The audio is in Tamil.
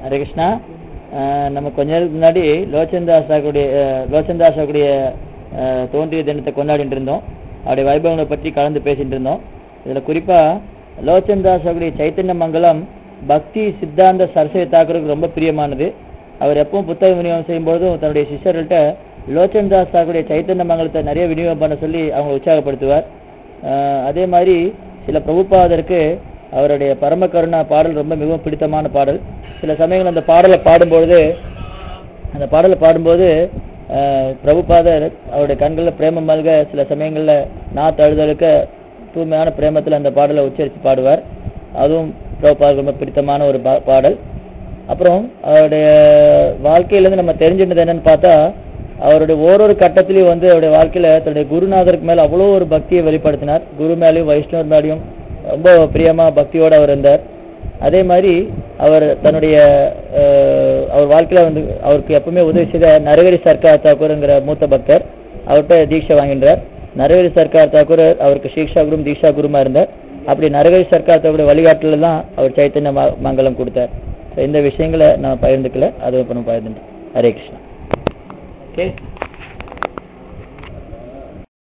ஹரே கிருஷ்ணா அஹ் நம்ம கொஞ்ச நேரத்துக்கு முன்னாடி லோச்சந்தாசாக்குடைய லோச்சந்தாசாக்குடைய தோன்றிய தினத்தை கொண்டாடிட்டு இருந்தோம் அவருடைய வைபவங்களை பற்றி கலந்து பேசிட்டு இருந்தோம் இதுல குறிப்பா லோச்சந்தாசாக்குடைய சைத்தன்ய மங்கலம் பக்தி சித்தாந்த சரஸ்வதி தாக்கருக்கு ரொம்ப பிரியமானது அவர் எப்பவும் புத்தக விநியோகம் செய்யும்போதும் தன்னுடைய சிஷ்யர்கள்ட்ட லோச்சன்தாஸ் தாக்குடைய சைத்தன்ய மங்கலத்தை நிறைய விநியோகம் பண்ண சொல்லி அவங்க உற்சாகப்படுத்துவார் அஹ் அதே மாதிரி சில பிரபுபாதருக்கு அவருடைய பரம கருணா பாடல் ரொம்ப மிகவும் பிடித்தமான பாடல் சில சமயங்கள் அந்த பாடலை பாடும்பொழுது அந்த பாடலை பாடும்போது அஹ், பிரபுபாதர் அவருடைய கண்களில் பிரேமம் மல்க சில சமயங்களில் நான் தழுதலுக்க தூய்மையான பிரேமத்தில் அந்த பாடலை உச்சரித்து பாடுவார் அதுவும் பிரபுபாதருக்கு ரொம்ப பிடித்தமான ஒரு பா- பாடல் அப்புறம் அவருடைய வாழ்க்கையிலேருந்து நம்ம தெரிஞ்சுட்டது என்னன்னு பார்த்தா அவருடைய ஓரொரு கட்டத்திலையும் வந்து அவருடைய வாழ்க்கையில தன்னுடைய குருநாதருக்கு மேல அவ்வளோ ஒரு பக்தியை வெளிப்படுத்தினார் குரு மேலேயும் வைஷ்ணவர் மேலேயும் ரொம்ப பிரியமா பக்தியோட அவர் இருந்தார் அதே மாதிரி அவர் தன்னுடைய அஹ், அவர் வாழ்க்கையில வந்து அவருக்கு எப்பவுமே உதவி செய்த நரகரி சர்க்கார் தாக்கூர்ங்கிற மூத்த பக்தர் அவர்கிட்ட தீட்சை வாங்கின்றார் நரகரி சர்க்கார் தாக்கூர் அவருக்கு சீக்ஷா குரும் தீக்ஷா குருமா இருந்தார் அப்படி நரகரி சர்க்கார் தாக்கூர் வழிகாட்டுல தான் அவர் சைத்தன்ய ம- மங்கலம் கொடுத்தார் So, இந்த விஷயங்களை நான் பகிர்ந்துக்கல அது இப்போ நம்ம பகிர்ந்துட்டேன் ஹரே கிருஷ்ணா ஓகே